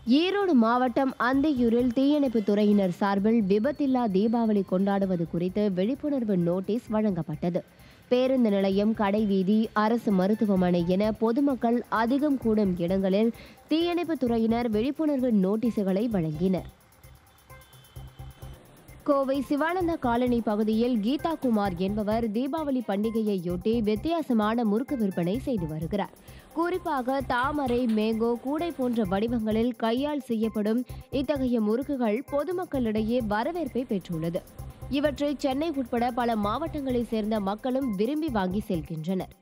ஈரோடு மாவட்டம் அந்தியூரில் தீயணைப்பு துறையினர் சார்பில் விபத்தில்லா தீபாவளி கொண்டாடுவது குறித்து விழிப்புணர்வு நோட்டீஸ் வழங்கப்பட்டது பேருந்து நிலையம் கடைவீதி அரசு மருத்துவமனை என பொதுமக்கள் அதிகம் கூடும் இடங்களில் தீயணைப்பு துறையினர் விழிப்புணர்வு நோட்டீஸுகளை வழங்கினர் கோவை சிவானந்தா காலனி பகுதியில் கீதா குமார் என்பவர் தீபாவளி பண்டிகையையொட்டி வித்தியாசமான முறுக்கு விற்பனை செய்து வருகிறார் குறிப்பாக தாமரை மேங்கோ கூடை போன்ற வடிவங்களில் கையால் செய்யப்படும் இத்தகைய முறுக்குகள் பொதுமக்களிடையே வரவேற்பை பெற்றுள்ளது இவற்றை சென்னை உட்பட பல மாவட்டங்களைச் சேர்ந்த மக்களும் விரும்பி வாங்கி செல்கின்றனர்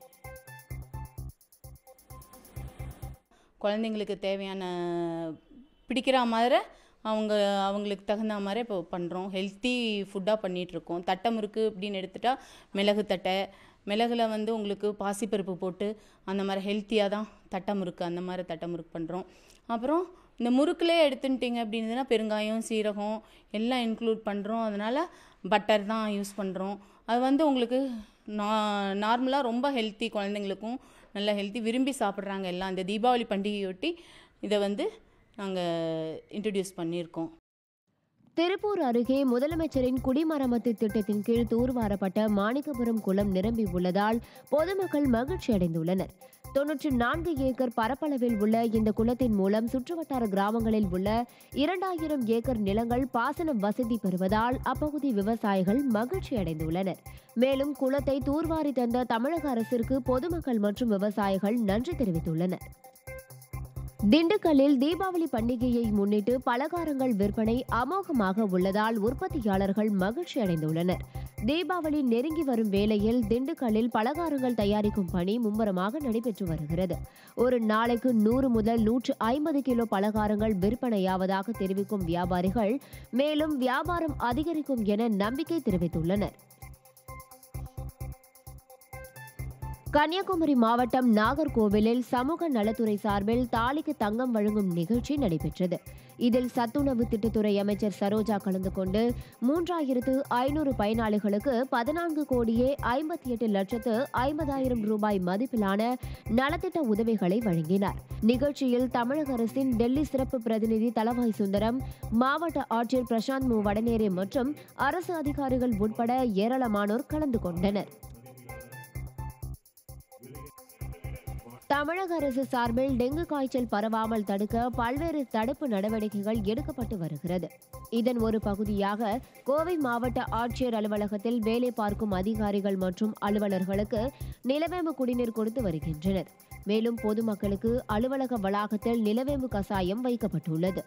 குழந்தைங்களுக்கு தேவையான பிடிக்கிற மாதிரி அவங்க அவங்களுக்கு தகுந்த மாதிரி இப்போ பண்ணுறோம் ஹெல்த்தி ஃபுட்டாக பண்ணிகிட்ருக்கோம் தட்டை முறுக்கு அப்படின்னு எடுத்துட்டா மிளகு தட்டை மிளகுல வந்து உங்களுக்கு பாசிப்பருப்பு போட்டு அந்த மாதிரி ஹெல்த்தியாக தான் தட்டை முறுக்கு அந்த மாதிரி தட்டை முறுக்கு பண்ணுறோம் அப்புறம் இந்த முறுக்குலே எடுத்துட்டிங்க அப்படின்னா பெருங்காயம் சீரகம் எல்லாம் இன்க்ளூட் பண்ணுறோம் அதனால் பட்டர் தான் யூஸ் பண்ணுறோம் அது வந்து உங்களுக்கு நா நார்மலாக ரொம்ப ஹெல்த்தி குழந்தைங்களுக்கும் நல்ல ஹெல்த்தி விரும்பி சாப்பிட்றாங்க எல்லாம் இந்த தீபாவளி பண்டிகையொட்டி இதை வந்து நாங்கள் இன்ட்ரடியூஸ் பண்ணியிருக்கோம் திருப்பூர் அருகே முதலமைச்சரின் குடிமராமத்து திட்டத்தின் கீழ் தூர்வாரப்பட்ட மாணிக்கபுரம் குளம் நிரம்பி உள்ளதால் பொதுமக்கள் மகிழ்ச்சி அடைந்துள்ளனர் தொன்னூற்றி நான்கு ஏக்கர் பரப்பளவில் உள்ள இந்த குளத்தின் மூலம் சுற்றுவட்டார கிராமங்களில் உள்ள இரண்டாயிரம் ஏக்கர் நிலங்கள் பாசன வசதி பெறுவதால் அப்பகுதி விவசாயிகள் மகிழ்ச்சி அடைந்துள்ளனர் மேலும் குளத்தை தூர்வாரி தந்த தமிழக அரசிற்கு பொதுமக்கள் மற்றும் விவசாயிகள் நன்றி தெரிவித்துள்ளனர் திண்டுக்கல்லில் தீபாவளி பண்டிகையை முன்னிட்டு பலகாரங்கள் விற்பனை அமோகமாக உள்ளதால் உற்பத்தியாளர்கள் மகிழ்ச்சி அடைந்துள்ளனர் தீபாவளி நெருங்கி வரும் வேளையில் திண்டுக்கல்லில் பலகாரங்கள் தயாரிக்கும் பணி மும்முரமாக நடைபெற்று வருகிறது ஒரு நாளைக்கு நூறு முதல் நூற்று ஐம்பது கிலோ பலகாரங்கள் விற்பனையாவதாக தெரிவிக்கும் வியாபாரிகள் மேலும் வியாபாரம் அதிகரிக்கும் என நம்பிக்கை தெரிவித்துள்ளனர் கன்னியாகுமரி மாவட்டம் நாகர்கோவிலில் சமூக நலத்துறை சார்பில் தாலிக்கு தங்கம் வழங்கும் நிகழ்ச்சி நடைபெற்றது இதில் சத்துணவு திட்டத்துறை அமைச்சர் சரோஜா கலந்து கொண்டு மூன்றாயிரத்து ஐநூறு பயனாளிகளுக்கு பதினான்கு கோடியே ஐம்பத்தி எட்டு லட்சத்து ஐம்பதாயிரம் ரூபாய் மதிப்பிலான நலத்திட்ட உதவிகளை வழங்கினார் நிகழ்ச்சியில் தமிழக அரசின் டெல்லி சிறப்பு பிரதிநிதி தலவாய் சுந்தரம் மாவட்ட ஆட்சியர் பிரசாந்த் மு வடநேரே மற்றும் அரசு அதிகாரிகள் உட்பட ஏராளமானோர் கலந்து கொண்டனர் தமிழக அரசு சார்பில் டெங்கு காய்ச்சல் பரவாமல் தடுக்க பல்வேறு தடுப்பு நடவடிக்கைகள் எடுக்கப்பட்டு வருகிறது இதன் ஒரு பகுதியாக கோவை மாவட்ட ஆட்சியர் அலுவலகத்தில் வேலை பார்க்கும் அதிகாரிகள் மற்றும் அலுவலர்களுக்கு நிலவேம்பு குடிநீர் கொடுத்து வருகின்றனர் மேலும் பொதுமக்களுக்கு அலுவலக வளாகத்தில் நிலவேம்பு கசாயம் வைக்கப்பட்டுள்ளது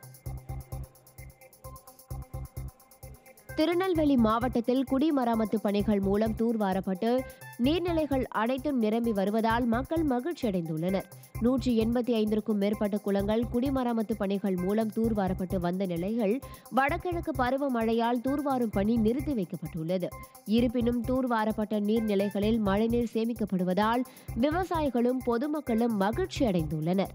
திருநெல்வேலி மாவட்டத்தில் குடிமராமத்து பணிகள் மூலம் தூர்வாரப்பட்டு நீர்நிலைகள் அனைத்தும் நிரம்பி வருவதால் மக்கள் மகிழ்ச்சி அடைந்துள்ளனர் நூற்றி எண்பத்தி ஐந்திற்கும் மேற்பட்ட குளங்கள் குடிமராமத்து பணிகள் மூலம் தூர்வாரப்பட்டு வந்த நிலையில் வடகிழக்கு பருவமழையால் தூர்வாரும் பணி நிறுத்தி வைக்கப்பட்டுள்ளது இருப்பினும் தூர்வாரப்பட்ட நீர்நிலைகளில் மழைநீர் சேமிக்கப்படுவதால் விவசாயிகளும் பொதுமக்களும் மகிழ்ச்சி அடைந்துள்ளனர்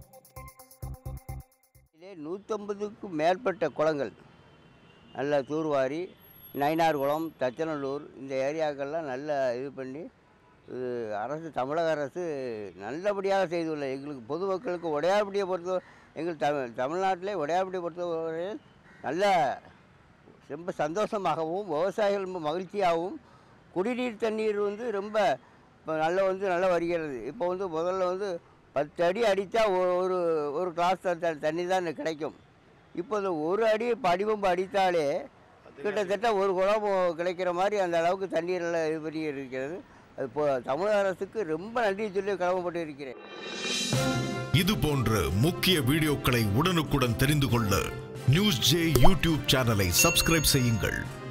இதிலே நூற்றம்பதுக்கும் மேற்பட்ட குளங்கள் நல்லா தூர்வாரி நயினார் குளம் தச்சநல்லூர் இந்த ஏரியாக்கள்லாம் நல்லா இது பண்ணி இது அரசு தமிழக அரசு நல்லபடியாக செய்துள்ள எங்களுக்கு பொதுமக்களுக்கு உடையாபடியை பொறுத்த எங்கள் தமிழ் தமிழ்நாட்டிலே உடையாபடியை பொறுத்தவரையில் நல்ல ரொம்ப சந்தோஷமாகவும் விவசாயிகள் ரொம்ப மகிழ்ச்சியாகவும் குடிநீர் தண்ணீர் வந்து ரொம்ப இப்போ நல்ல வந்து நல்லா வருகிறது இப்போ வந்து முதல்ல வந்து பத்து அடி அடித்தா ஒரு ஒரு கிளாஸ் த தண்ணி தான் கிடைக்கும் இப்போ இந்த ஒரு அடி படிவம்பு அடித்தாலே கிட்டத்தட்ட ஒரு குடம் கிடைக்கிற மாதிரி அந்த அளவுக்கு தண்ணீர் எல்லாம் இது பண்ணி இருக்கிறது அது இப்போ தமிழக அரசுக்கு ரொம்ப நன்றி சொல்லி கடமைப்பட்டு இருக்கிறேன் இது போன்ற முக்கிய வீடியோக்களை உடனுக்குடன் தெரிந்து கொள்ள நியூஸ் ஜே யூடியூப் சேனலை சப்ஸ்கிரைப் செய்யுங்கள்